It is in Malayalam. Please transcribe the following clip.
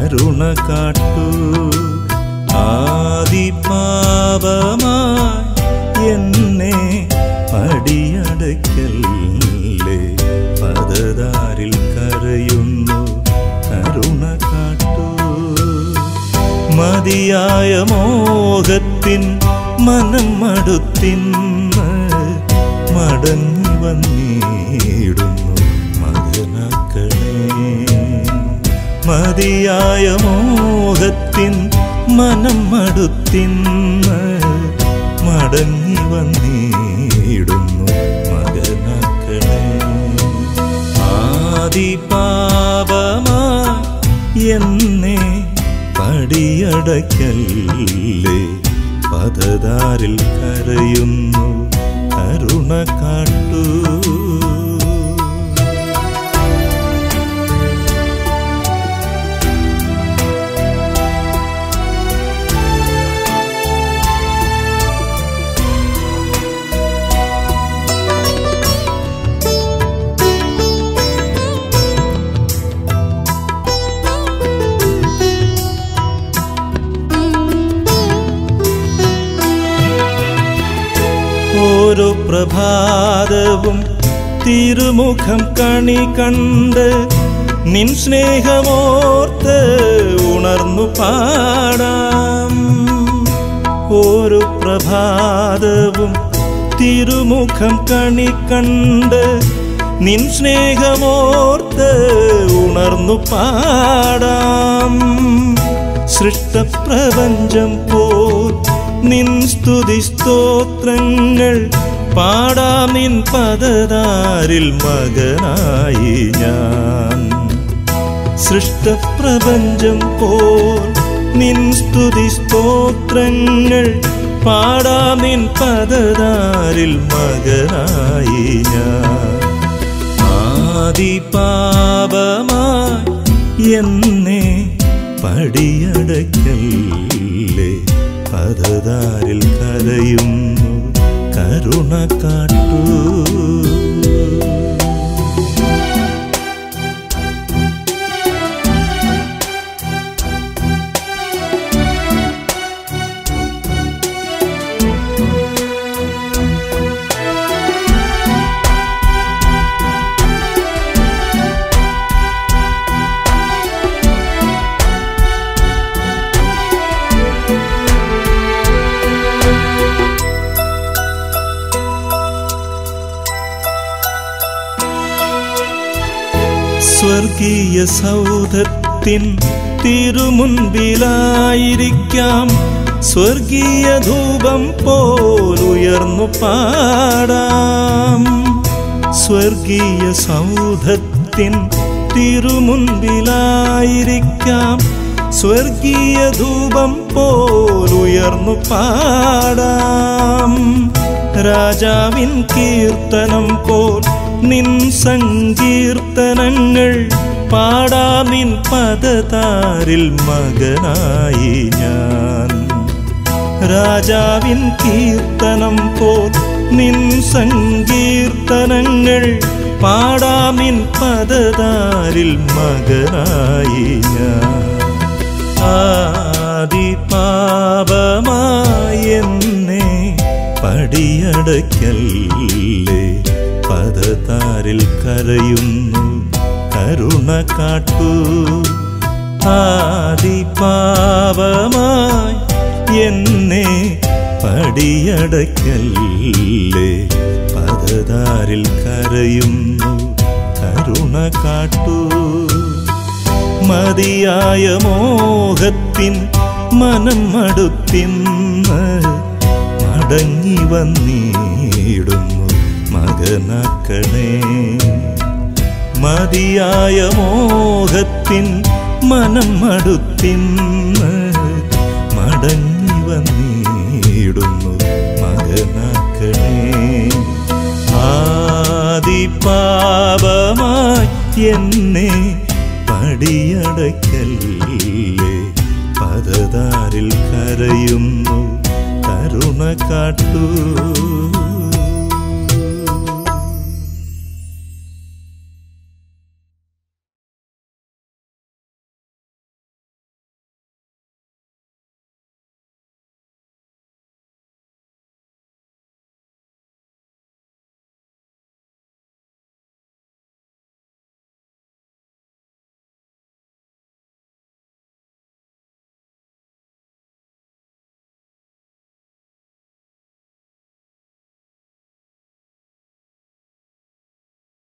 കരുണ കാട്ടൂ ആദി പാപമായി എന്നെ പടിയടയ്ക്കല്ലേ പദതാരിൽ കരയുന്നു കരുണ കാട്ടൂ മതിയായ മോഹത്തിൻ മനം മടുത്തിന്ന് മടങ്ങി വന്നിടുന്നു മകനാക്കളെ മതിയായ മോഹത്തിൻ മനം മടുത്തിന്ന് മടങ്ങി വന്നിടുന്നു മകനാക്കളെ ആദി പാപമായി എന്നെ പടിയടയ്ക്കല്ലേ പദതാരിൽ കരയുന്നു കരുണ കാട്ടൂ ഓരോ പ്രഭാതവും തിരുമുഖം കണി കണ്ട് നിൻ സ്നേഹമോർത്ത് ഉണർന്നു പാടാം ഓരോ പ്രഭാതവും തിരുമുഖം കണി കണ്ട് നിൻ സ്നേഹമോർത്ത് ഉണർന്നു പാടാം സൃഷ്ടപ്രപഞ്ചം പോൽ നിൻ സ്തുതി സ്തോത്രങ്ങൾ പാടാം നിൻ പദതാരിൽ മകനായി ഞാൻ സൃഷ്ടപ്രപഞ്ചം പോൽ നിൻ സ്തുതി സ്തോത്രങ്ങൾ പാടാം നിൻ പദതാരിൽ മകനായി ഞാൻ ആദി പാപമായി എന്നെ പടിയടയ്ക്കല്ലേ പദതാരിൽ കരയുന്നു കരുണ കാട്ടൂ സ്വർഗീയ സൗധത്തിൻ തിരുമുൻപിലായിരിക്കാം സ്വർഗീയ ധൂപം പോലുയർന്നു പാടാം സ്വർഗീയ സൗധത്തിൻ തിരുമുൻപിലായിരിക്കാം സ്വർഗീയ ധൂപം പോലുയർന്നു പാടാം രാജാവിൻ കീർത്തനം പോൽ നിൻ സങ്കീർത്തനങ്ങൾ പാടാം നിൻ പദതാരിൽ മകനായി ഞാൻ രാജാവിൻ കീർത്തനം പോൽ നിൻ സങ്കീർത്തനങ്ങൾ പാടാം നിൻ പദതാരിൽ മകനായി ഞാൻ ആദി പാപമായി എന്നെ പടിയടയ്ക്കല്ലേ പദതാരിൽ കരയുന്നു കരുണ കാട്ടൂ ആദി പാപമായി എന്നെ പടിയടയ്ക്കല്ലേ പദതാരിൽ കരയുന്നു കരുണ കാട്ടൂ മതിയായ മോഹത്തിൻ മനം മടുത്തിന്ന് മടങ്ങി വന്നിടുന്നു മകനാക്കണേ മതിയായ മോഹത്തിൻ മനം മടുത്തിന്ന് മടങ്ങി വന്നിടുന്നു മകനാക്കണേ ആദി പാപമായി എന്നെ പടിയടയ്ക്കല്ലേ പദതാരിൽ കരയുന്നു കരുണ കാട്ടൂ